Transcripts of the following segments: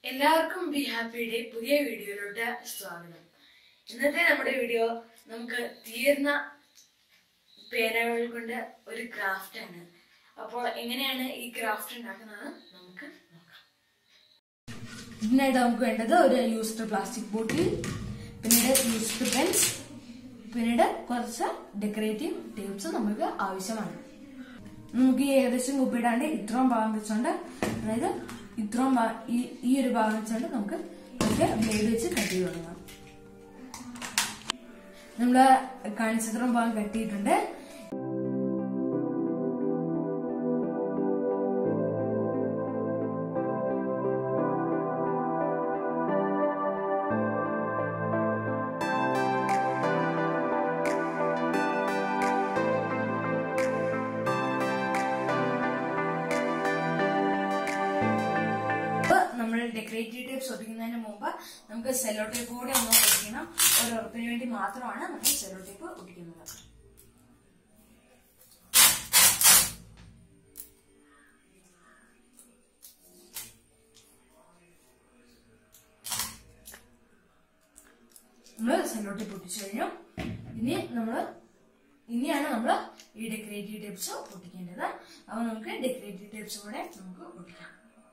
എല്ലാവർക്കും ബി ഹാപ്പിയുടെ പുതിയ വീഡിയോയിലോട്ട് സ്വാഗതം ഇന്നത്തെ നമ്മുടെ വീഡിയോ നമുക്ക് തീർന്ന പേനകൾ കൊണ്ട് ഒരു ക്രാഫ്റ്റ് ആണ് അപ്പോൾ എങ്ങനെയാണ് ഈ ക്രാഫ്റ്റ് ഉണ്ടാക്കുന്നത് നമുക്ക് നോക്കാം ഇതിനായിട്ട് നമുക്ക് വേണ്ടത് ഒരു യൂസ്ഡ് പ്ലാസ്റ്റിക് ബോട്ടിൽ പിന്നീട് യൂസ്ഡ് പെൻസ് പിന്നീട് കുറച്ച് ഡെക്കറേറ്റീവ് ടേപ്സ് നമുക്ക് ആവശ്യമാണ് നമുക്ക് ഈ ഏകദേശം കുപ്പിയിടാണ്ട് ഇത്രയും ഭാഗം വെച്ചോണ്ട് അതായത് ഇത്രയും ഭാ- ഈ ഈ ഒരു ഭാഗം വെച്ചോണ്ട് നമുക്ക് നമുക്ക് ബ്ലേഡ് വെച്ച് കട്ട് ചെയ്ത് തുടങ്ങാം നമ്മള് കാണിച്ചത്രയും ഭാഗം കട്ട് ചെയ്തിട്ടുണ്ട് അപ്പൊ നമ്മൾ ഡെക്കറേറ്റീവ് ടേപ്സ് ഒട്ടിക്കുന്നതിന് മുമ്പ് നമുക്ക് സെല്ലോ ടേപ്പ് കൂടെ ഒന്ന് ഒട്ടിക്കണം ഒരു ഉറപ്പിന് വേണ്ടി മാത്രമാണ് നമ്മൾ സെല്ലോ ടേപ്പ് ഒട്ടിക്കുന്നത് നമ്മൾ സെല്ലോ ടേപ്പ് ഒട്ടിച്ചു കഴിഞ്ഞു ഇനി നമ്മൾ ഇനിയാണ് നമ്മൾ ഈ ഡെക്കറേറ്റീവ് ടേപ്സ് ഒട്ടിക്കേണ്ടത് അപ്പൊ നമുക്ക് ഡെക്കറേറ്റീവ് ടേപ്സ് കൂടെ നമുക്ക് ഒട്ടിക്കാം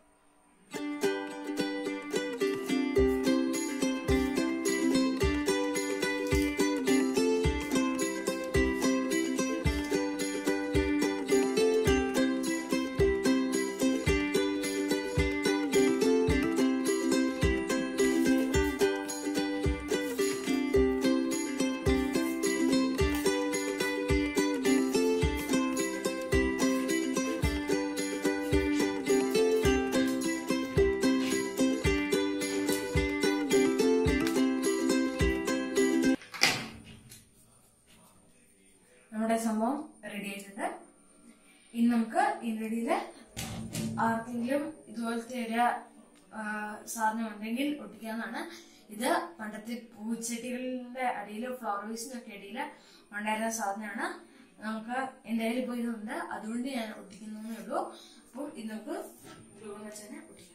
നമ്മുടെ സംഭവം റെഡി ആയിട്ടുണ്ട് ഇനി നമുക്ക് ഇതിനിടയിൽ ആർക്കെങ്കിലും ഇതുപോലത്തെ ഒരു ആ, സാധനം ഉണ്ടെങ്കിൽ ഒട്ടിക്കാവുന്നതാണ് ഇത് പണ്ടത്തെ പൂച്ചെടികളുടെ അടിയിൽ ഫ്ലവർ വേസിനൊക്കെ അടിയിൽ ഉണ്ടായിരുന്ന സാധനമാണ് നമുക്ക് എൻ്റെ കയ്യിൽ ഇപ്പോൾ ഇതുണ്ട് അതുകൊണ്ട് ഞാൻ ഒട്ടിക്കുന്നേ ഉള്ളൂ അപ്പോൾ ഇത് നമുക്ക് ഗ്ലൂ വെച്ച് തന്നെ ഒട്ടിക്കാം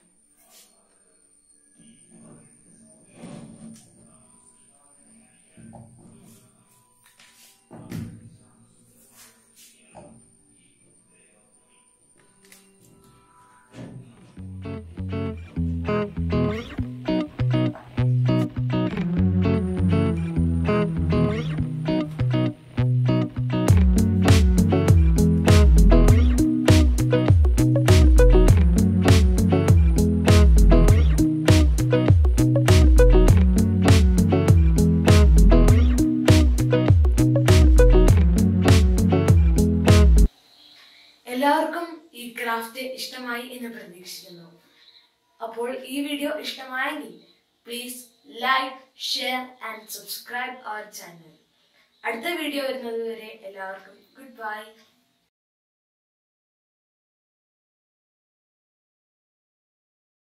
എല്ലാവർക്കും ഈ ക്രാഫ്റ്റ് ഇഷ്ടമായി എന്ന് പ്രതീക്ഷിക്കുന്നു അപ്പോൾ ഈ വീഡിയോ ഇഷ്ടമായെങ്കിൽ please like share and subscribe our channel അടുത്ത വീഡിയോ വരുന്നത് വരെ എല്ലാവർക്കും ഗുഡ് ബൈ